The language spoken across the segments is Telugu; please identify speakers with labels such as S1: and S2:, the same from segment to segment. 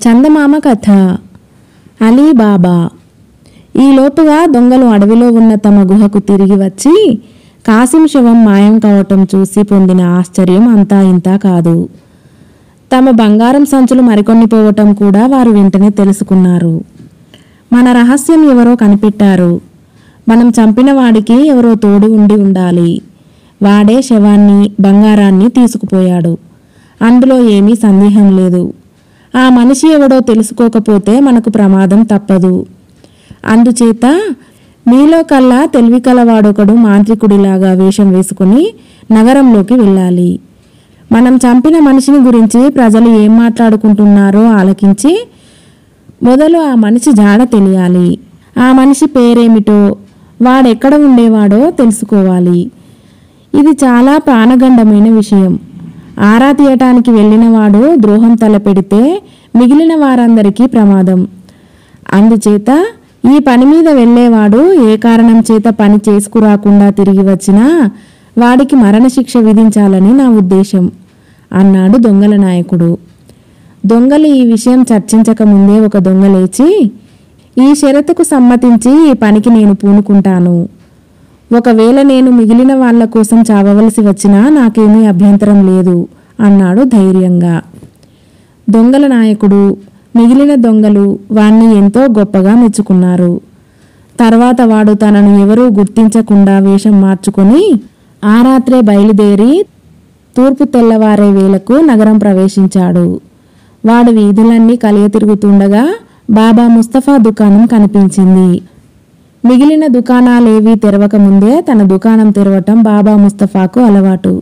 S1: చందమామ కథ అలీబాబా ఈలోపుగా దొంగలు అడవిలో ఉన్న తమ గుహకు తిరిగి వచ్చి కాసిం శవం మాయం కావటం చూసి పొందిన ఆశ్చర్యం అంతా ఇంతా కాదు తమ బంగారం సంచులు మరికొన్ని పోవటం కూడా వారు వెంటనే తెలుసుకున్నారు మన రహస్యం ఎవరో కనిపెట్టారు మనం చంపిన వాడికి ఎవరో తోడు ఉండి ఉండాలి వాడే శవాన్ని బంగారాన్ని తీసుకుపోయాడు అందులో ఏమీ సందేహం లేదు ఆ మనిషి ఎవడో తెలుసుకోకపోతే మనకు ప్రమాదం తప్పదు అందుచేత మీలో కల్లా తెలివి కలవాడొకడు మాంత్రికుడిలాగా వేషం వేసుకుని నగరంలోకి వెళ్ళాలి మనం చంపిన మనిషిని గురించి ప్రజలు ఏం మాట్లాడుకుంటున్నారో ఆలకించి మొదలు ఆ మనిషి జాడ తెలియాలి ఆ మనిషి పేరేమిటో వాడెక్కడ ఉండేవాడో తెలుసుకోవాలి ఇది చాలా ప్రాణగండమైన విషయం ఆరా తీయటానికి వెళ్ళిన వాడు ద్రోహం తలపెడితే మిగిలిన వారందరికీ ప్రమాదం అందుచేత ఈ పని మీద వెళ్ళేవాడు ఏ కారణం చేత పని చేసుకురాకుండా తిరిగి వచ్చినా వాడికి మరణశిక్ష విధించాలని నా ఉద్దేశం అన్నాడు దొంగల నాయకుడు దొంగలు ఈ విషయం చర్చించక ముందే ఒక దొంగ లేచి ఈ షరతుకు సమ్మతించి ఈ పనికి నేను పూనుకుంటాను ఒకవేళ నేను మిగిలిన వాళ్ళ కోసం చావవలసి వచ్చినా నాకేమీ అభ్యంతరం లేదు అన్నాడు ధైర్యంగా దొంగల నాయకుడు మిగిలిన దొంగలు వాణ్ణి ఎంతో గొప్పగా మెచ్చుకున్నారు తర్వాత వాడు తనను ఎవరూ గుర్తించకుండా వేషం మార్చుకొని ఆ రాత్రే బయలుదేరి తూర్పు తెల్లవారే వేళకు నగరం ప్రవేశించాడు వాడు వీధులన్నీ కలియ తిరుగుతుండగా బాబా ముస్తఫా దుకాణం కనిపించింది మిగిలిన దుకాణాలేవీ తెరవకముందే తన దుకాణం తెరవటం బాబా ముస్తఫాకు అలవాటు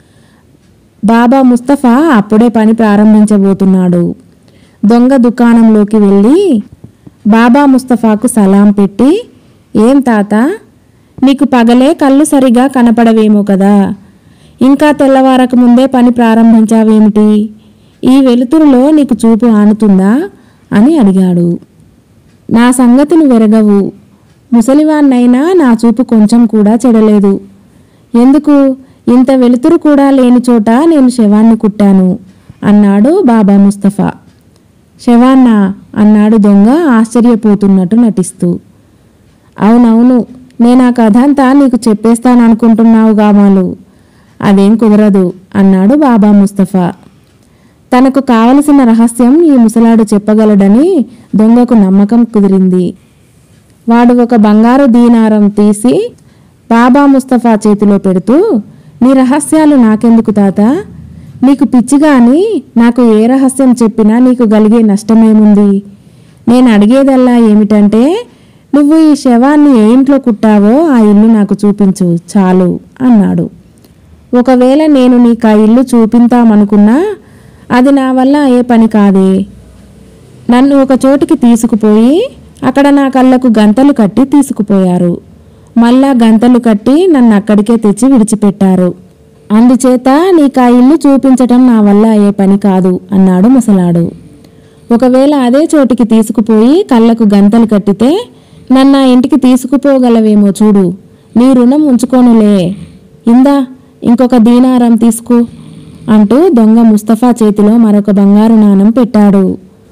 S1: బాబా ముస్తఫా అప్పుడే పని ప్రారంభించబోతున్నాడు దొంగ దుకాణంలోకి వెళ్ళి బాబా ముస్తఫాకు సలాం పెట్టి ఏం తాత నీకు పగలే కళ్ళు సరిగా కనపడవేమో కదా ఇంకా తెల్లవారక ముందే పని ప్రారంభించావేమిటి ఈ వెలుతురులో నీకు చూపు ఆనుతుందా అని అడిగాడు నా సంగతిని వెరగవు ముసలివాన్నైనా నా చూపు కొంచెం కూడా చెడలేదు ఎందుకు ఇంత వెలుతురు కూడా లేని చోట నేను శవాన్ని కుట్టాను అన్నాడు బాబా ముస్తఫా శవాన్నా అన్నాడు దొంగ ఆశ్చర్యపోతున్నట్టు నటిస్తూ అవునవును నేను ఆ కథ అంతా నీకు చెప్పేస్తాననుకుంటున్నావు గామాలు అదేం కుదరదు అన్నాడు బాబా ముస్తఫా తనకు కావలసిన రహస్యం ఈ ముసలాడు చెప్పగలడని దొంగకు నమ్మకం కుదిరింది వాడు ఒక బంగారు దీనారం తీసి బాబా ముస్తఫా చేతిలో పెడుతూ నీ రహస్యాలు నాకెందుకు తాత నీకు పిచ్చిగాని నాకు ఏ రహస్యం చెప్పినా నీకు కలిగే నష్టమేముంది నేను అడిగేదల్లా ఏమిటంటే నువ్వు ఈ శవాన్ని ఏ ఇంట్లో కుట్టావో ఆ ఇల్లు నాకు చూపించు చాలు అన్నాడు ఒకవేళ నేను నీకు ఆ ఇల్లు చూపింతామనుకున్నా అది నా వల్ల అయ్యే పని కాదే నన్ను ఒక చోటికి తీసుకుపోయి అక్కడ నా కళ్ళకు గంతలు కట్టి తీసుకుపోయారు మళ్ళా గంతలు కట్టి నన్ను అక్కడికే తెచ్చి విడిచిపెట్టారు అందుచేత నీకు ఆ ఇల్లు చూపించటం నా వల్ల అయ్యే పని కాదు అన్నాడు ముసలాడు ఒకవేళ అదే చోటికి తీసుకుపోయి కళ్ళకు గంతలు కట్టితే నన్ను ఆ ఇంటికి తీసుకుపోగలవేమో చూడు నీ రుణం ఉంచుకోనులే ఇందా ఇంకొక దీనారం తీసుకో అంటూ దొంగ ముస్తఫా చేతిలో మరొక బంగారు నాణం పెట్టాడు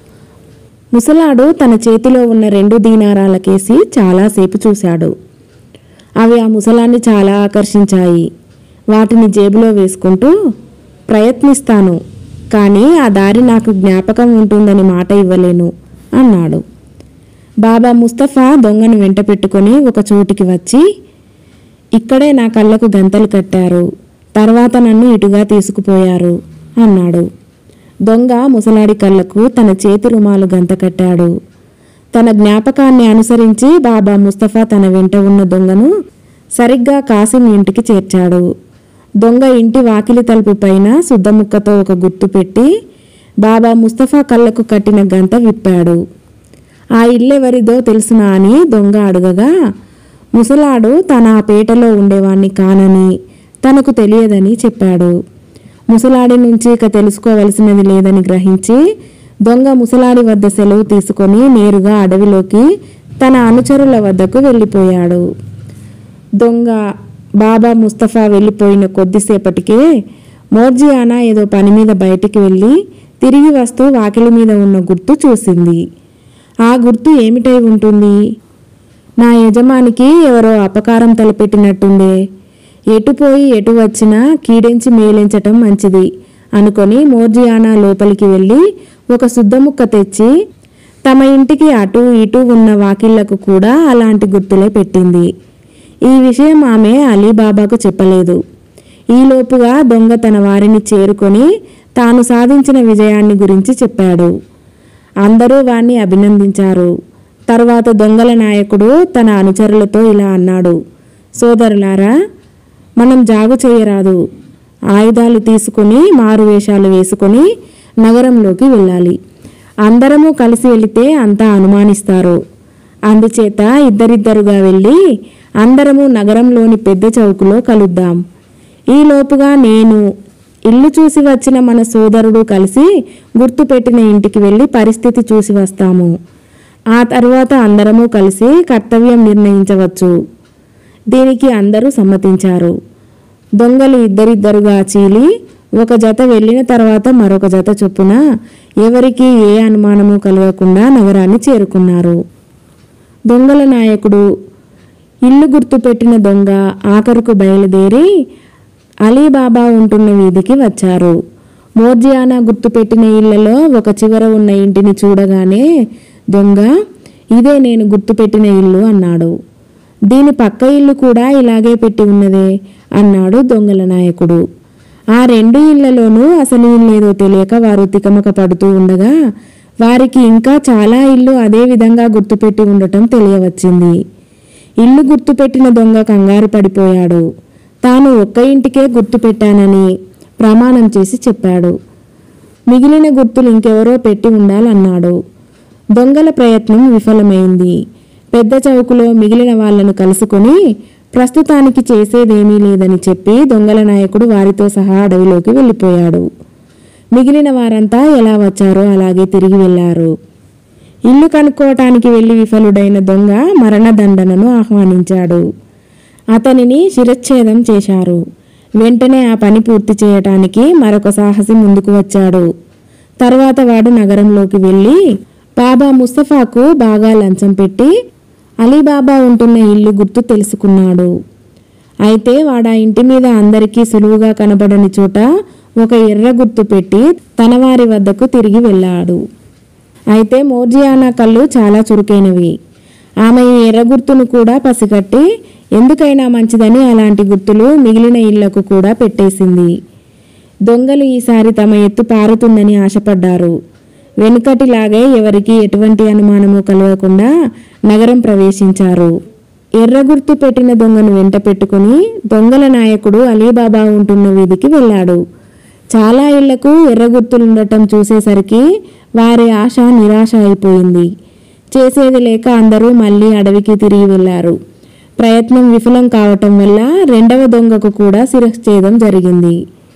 S1: ముసలాడు తన చేతిలో ఉన్న రెండు దీనారాలకేసి చాలాసేపు చూశాడు అవి ఆ ముసలాన్ని చాలా ఆకర్షించాయి వాటిని జేబులో వేసుకుంటూ ప్రయత్నిస్తాను కానీ ఆ దారి నాకు జ్ఞాపకం ఉంటుందని మాట ఇవ్వలేను అన్నాడు బాబా ముస్తఫా దొంగను వెంట పెట్టుకొని ఒక చోటికి వచ్చి ఇక్కడే నా కళ్ళకు గంతలు కట్టారు తర్వాత నన్ను ఇటుగా తీసుకుపోయారు అన్నాడు దొంగ ముసలాడి కళ్ళకు తన చేతి రుమాలు గంత కట్టాడు తన జ్ఞాపకాన్ని అనుసరించి బాబా ముస్తఫా తన వెంట ఉన్న దొంగను సరిగ్గా కాసిం ఇంటికి చేర్చాడు దొంగ ఇంటి వాకిలి తలుపు పైన శుద్ధముక్కతో ఒక గుర్తు పెట్టి బాబా ముస్తఫా కళ్ళకు కట్టిన గంత విప్పాడు ఆ ఇల్లెవరిదో తెలుసునా అని దొంగ అడగగా ముసలాడు తన ఆ పేటలో ఉండేవాణ్ణి కానని తనకు తెలియదని చెప్పాడు ముసలాడి నుంచి ఇక తెలుసుకోవలసినది లేదని గ్రహించి దొంగ ముసలాడి వద్ద సెలవు తీసుకొని నేరుగా అడవిలోకి తన అనుచరుల వద్దకు వెళ్ళిపోయాడు దొంగ బాబా ముస్తఫా వెళ్ళిపోయిన కొద్దిసేపటికే మోర్జియానా ఏదో పని మీద బయటికి వెళ్ళి తిరిగి వస్తూ వాకిలి మీద ఉన్న గుర్తు చూసింది ఆ గుర్తు ఏమిటై ఉంటుంది నా యజమానికి ఎవరో అపకారం తలపెట్టినట్టుందే ఎటు పోయి ఎటు వచ్చినా కీడించి మేలించటం మంచిది అనుకొని మోర్జియానా లోపలికి వెళ్ళి ఒక శుద్ధముక్క తెచ్చి తమ ఇంటికి అటు ఇటు ఉన్న వాకిళ్లకు కూడా అలాంటి గుర్తులే పెట్టింది ఈ విషయం ఆమె అలీబాబాకు చెప్పలేదు ఈలోపుగా దొంగ తన వారిని చేరుకొని తాను సాధించిన విజయాన్ని గురించి చెప్పాడు అందరూ వాణ్ణి అభినందించారు తర్వాత దొంగల నాయకుడు తన అనుచరులతో ఇలా అన్నాడు సోదరులారా మనం జాగు చేయరాదు ఆయుధాలు తీసుకుని మారువేషాలు వేసుకొని నగరంలోకి వెళ్ళాలి అందరము కలిసి వెళితే అంతా అనుమానిస్తారు అందుచేత ఇద్దరిద్దరుగా వెళ్ళి అందరము నగరంలోని పెద్ద చౌకులో కలుద్దాం ఈలోపుగా నేను ఇల్లు చూసి వచ్చిన మన సోదరుడు కలిసి గుర్తుపెట్టిన ఇంటికి వెళ్ళి పరిస్థితి చూసి వస్తాము ఆ తర్వాత అందరము కలిసి కర్తవ్యం నిర్ణయించవచ్చు దీనికి అందరూ సమ్మతించారు దొంగలు ఇద్దరిద్దరుగా చీలి ఒక జత వెళ్ళిన తర్వాత మరొక జత చొప్పున ఎవరికి ఏ అనుమానము కలగకుండా నగరాన్ని చేరుకున్నారు దొంగల నాయకుడు ఇల్లు గుర్తుపెట్టిన దొంగ ఆఖరుకు బయలుదేరి అలీబాబా ఉంటున్న వీధికి వచ్చారు మోర్జియానా గుర్తుపెట్టిన ఇళ్లలో ఒక చివర ఉన్న ఇంటిని చూడగానే దొంగ ఇదే నేను గుర్తుపెట్టిన ఇల్లు అన్నాడు దీని పక్క ఇల్లు కూడా ఇలాగే పెట్టి ఉన్నదే అన్నాడు దొంగల నాయకుడు ఆ రెండు ఇళ్లలోనూ అసలు ఇల్లేదో తెలియక వారు తికమక పడుతూ ఉండగా వారికి ఇంకా చాలా ఇల్లు అదే విధంగా గుర్తుపెట్టి ఉండటం తెలియవచ్చింది ఇల్లు గుర్తుపెట్టిన దొంగ కంగారు పడిపోయాడు తాను ఒక్క ఇంటికే గుర్తుపెట్టానని ప్రమాణం చేసి చెప్పాడు మిగిలిన గుర్తులు ఇంకెవరో పెట్టి ఉండాలన్నాడు దొంగల ప్రయత్నం విఫలమైంది పెద్ద చౌకులో మిగిలిన వాళ్లను కలుసుకొని ప్రస్తుతానికి చేసేదేమీ లేదని చెప్పి దొంగల నాయకుడు వారితో సహా అడవిలోకి వెళ్ళిపోయాడు మిగిలిన వారంతా ఎలా వచ్చారో అలాగే తిరిగి వెళ్లారు ఇల్లు కనుక్కోవటానికి వెళ్లి విఫలుడైన దొంగ మరణదండనను ఆహ్వానించాడు అతనిని శిరచ్ఛేదం చేశారు వెంటనే ఆ పని పూర్తి చేయటానికి మరొక సాహసి ముందుకు వచ్చాడు తర్వాత వాడు నగరంలోకి వెళ్ళి బాబా ముస్తఫాకు బాగా లంచం పెట్టి అలీబాబా ఉంటున్న ఇల్లు గుర్తు తెలుసుకున్నాడు అయితే వాడు ఆ ఇంటి మీద అందరికీ సులువుగా కనబడని చోట ఒక ఎర్ర గుర్తు పెట్టి తన వారి వద్దకు తిరిగి వెళ్ళాడు అయితే మోర్జియానా కళ్ళు చాలా చురుకైనవి ఆమె ఈ ఎర్ర గుర్తును కూడా పసిగట్టి ఎందుకైనా మంచిదని అలాంటి గుర్తులు మిగిలిన ఇళ్లకు కూడా పెట్టేసింది దొంగలు ఈసారి తమ ఎత్తు పారుతుందని ఆశపడ్డారు వెనుకటిలాగే ఎవరికి ఎటువంటి అనుమానము కలగకుండా నగరం ప్రవేశించారు ఎర్ర గుర్తు పెట్టిన దొంగను వెంట పెట్టుకుని దొంగల నాయకుడు అలీబాబా ఉంటున్న వీధికి వెళ్ళాడు చాలా ఇళ్లకు ఎర్ర గుర్తులుండటం చూసేసరికి వారి ఆశ నిరాశ అయిపోయింది చేసేది లేక అందరూ మళ్ళీ అడవికి తిరిగి వెళ్లారు ప్రయత్నం విఫలం కావటం వల్ల రెండవ దొంగకు కూడా శిరశ్ఛేదం జరిగింది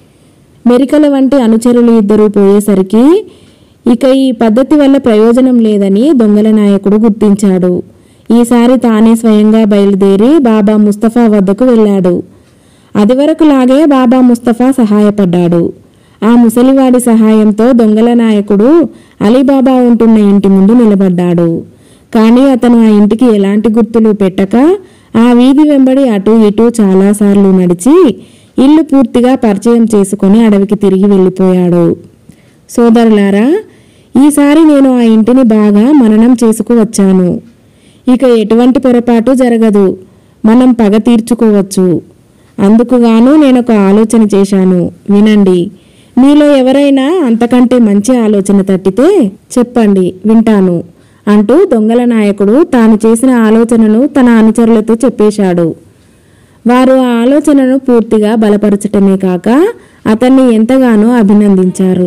S1: మెరికల వంటి అనుచరులు ఇద్దరూ పోయేసరికి ఇక ఈ పద్ధతి వల్ల ప్రయోజనం లేదని దొంగల నాయకుడు గుర్తించాడు ఈసారి తానే స్వయంగా బయలుదేరి బాబా ముస్తఫా వద్దకు వెళ్ళాడు అదివరకులాగే బాబా ముస్తఫా సహాయపడ్డాడు ఆ ముసలివాడి సహాయంతో దొంగల నాయకుడు అలీబాబా ఉంటున్న ఇంటి ముందు నిలబడ్డాడు కానీ అతను ఆ ఇంటికి ఎలాంటి గుర్తులు పెట్టక ఆ వీధి వెంబడి అటు ఇటు చాలాసార్లు నడిచి ఇల్లు పూర్తిగా పరిచయం చేసుకొని అడవికి తిరిగి వెళ్ళిపోయాడు సోదరులారా ఈసారి నేను ఆ ఇంటిని బాగా మననం చేసుకువచ్చాను ఇక ఎటువంటి పొరపాటు జరగదు మనం పగ తీర్చుకోవచ్చు అందుకుగాను నేను ఒక ఆలోచన చేశాను వినండి మీలో ఎవరైనా అంతకంటే మంచి ఆలోచన తట్టితే చెప్పండి వింటాను అంటూ దొంగల నాయకుడు తాను చేసిన ఆలోచనను తన అనుచరులతో చెప్పేశాడు వారు ఆ ఆలోచనను పూర్తిగా బలపరచటమే కాక అతన్ని ఎంతగానో అభినందించారు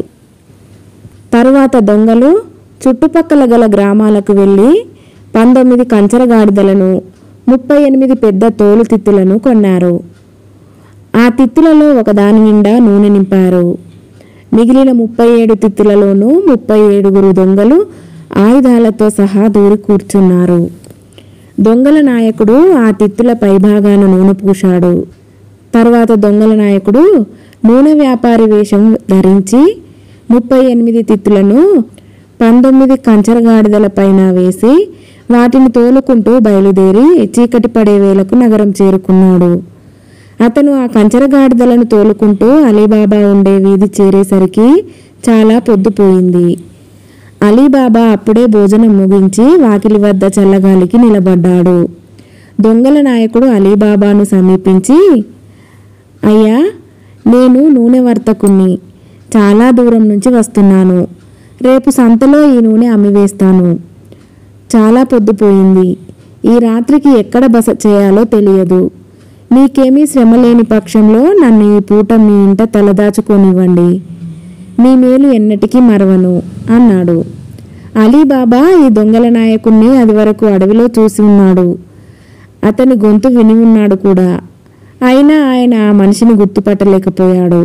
S1: తరువాత దొంగలు చుట్టుపక్కల గల గ్రామాలకు వెళ్ళి పంతొమ్మిది కంచరగాడిదలను ముప్పై ఎనిమిది పెద్ద తోలు తిత్తులను కొన్నారు ఆ తిత్తులలో ఒకదాని నిండా నూనె నింపారు మిగిలిన ముప్పై ఏడు తిత్తులలోనూ ముప్పై ఏడుగురు దొంగలు ఆయుధాలతో సహా దూరి కూర్చున్నారు దొంగల నాయకుడు ఆ తిత్తుల పైభాగాన నూనె పూశాడు తర్వాత దొంగల నాయకుడు నూనె వ్యాపారి వేషం ధరించి ముప్పై ఎనిమిది తిత్తులను పంతొమ్మిది కంచరగాడిదల పైన వేసి వాటిని తోలుకుంటూ బయలుదేరి చీకటి పడే వేళకు నగరం చేరుకున్నాడు అతను ఆ కంచరగాడిదలను తోలుకుంటూ అలీబాబా ఉండే వీధి చేరేసరికి చాలా పొద్దుపోయింది అలీబాబా అప్పుడే భోజనం ముగించి వాకిలి వద్ద చల్లగాలికి నిలబడ్డాడు దొంగల నాయకుడు అలీబాబాను సమీపించి అయ్యా నేను నూనె వర్తకుణ్ణి చాలా దూరం నుంచి వస్తున్నాను రేపు సంతలో ఈ నూనె అమ్మివేస్తాను చాలా పొద్దుపోయింది ఈ రాత్రికి ఎక్కడ బస చేయాలో తెలియదు మీకేమీ శ్రమ లేని పక్షంలో నన్ను ఈ పూట మీ ఇంట తలదాచుకోనివ్వండి మీ మేలు ఎన్నటికీ మరవను అన్నాడు అలీబాబా ఈ దొంగల నాయకుణ్ణి అది వరకు అడవిలో చూసి ఉన్నాడు అతని గొంతు విని ఉన్నాడు కూడా అయినా ఆయన ఆ మనిషిని గుర్తుపట్టలేకపోయాడు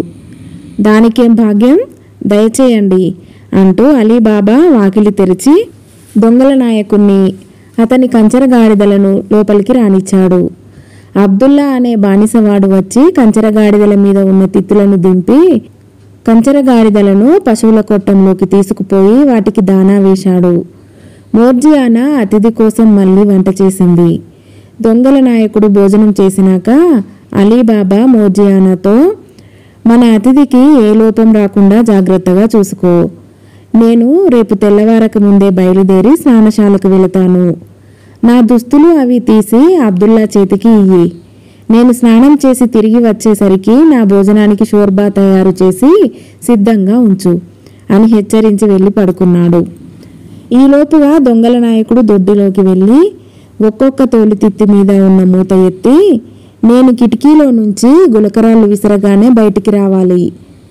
S1: దానికేం భాగ్యం దయచేయండి అంటూ అలీబాబా వాకిలి తెరిచి దొంగల నాయకుణ్ణి అతని కంచరగాడిదలను లోపలికి రానిచ్చాడు అబ్దుల్లా అనే బానిసవాడు వచ్చి కంచరగాడిదల మీద ఉన్న తిత్తులను దింపి కంచరగాడిదలను పశువుల కొట్టంలోకి తీసుకుపోయి వాటికి దానా వేశాడు మోర్జియానా అతిథి కోసం మళ్ళీ వంట చేసింది దొంగల నాయకుడు భోజనం చేసినాక అలీబాబా మోర్జియానాతో మన అతిథికి ఏ లోపం రాకుండా జాగ్రత్తగా చూసుకో నేను రేపు తెల్లవారక ముందే బయలుదేరి స్నానశాలకు వెళతాను నా దుస్తులు అవి తీసి అబ్దుల్లా చేతికి ఇయ్యి నేను స్నానం చేసి తిరిగి వచ్చేసరికి నా భోజనానికి షోర్బా తయారు చేసి సిద్ధంగా ఉంచు అని హెచ్చరించి వెళ్ళి పడుకున్నాడు ఈలోపుగా దొంగల నాయకుడు దొడ్డిలోకి వెళ్ళి ఒక్కొక్క తోలు తిత్తి మీద ఉన్న మూత ఎత్తి నేను కిటికీలో నుంచి గులకరాళ్ళు విసరగానే బయటికి రావాలి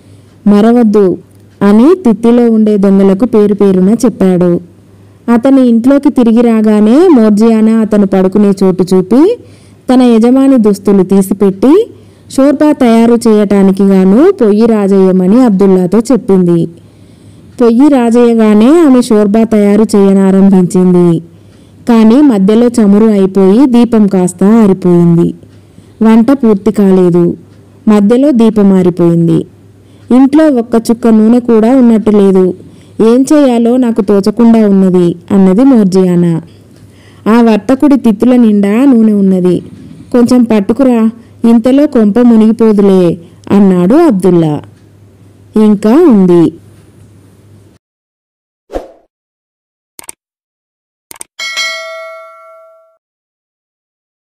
S1: మరవద్దు అని తిత్తిలో ఉండే దొంగలకు పేరు పేరున చెప్పాడు అతని ఇంట్లోకి తిరిగి రాగానే మోర్జియానా అతను పడుకునే చోటు చూపి తన యజమాని దుస్తులు తీసిపెట్టి షోర్బా తయారు చేయటానికి గాను పొయ్యి రాజేయమని అబ్దుల్లాతో చెప్పింది పొయ్యి రాజేయగానే ఆమె షోర్బా తయారు చేయనారంభించింది కానీ మధ్యలో చమురు అయిపోయి దీపం కాస్త ఆరిపోయింది వంట పూర్తి కాలేదు మధ్యలో దీపం ఆరిపోయింది ఇంట్లో ఒక్క చుక్క నూనె కూడా ఉన్నట్టు లేదు ఏం చేయాలో నాకు తోచకుండా ఉన్నది అన్నది మోర్జియానా ఆ వర్తకుడి తిత్తుల నిండా నూనె ఉన్నది కొంచెం పట్టుకురా ఇంతలో కొంప మునిగిపోదులే అన్నాడు అబ్దుల్లా ఇంకా ఉంది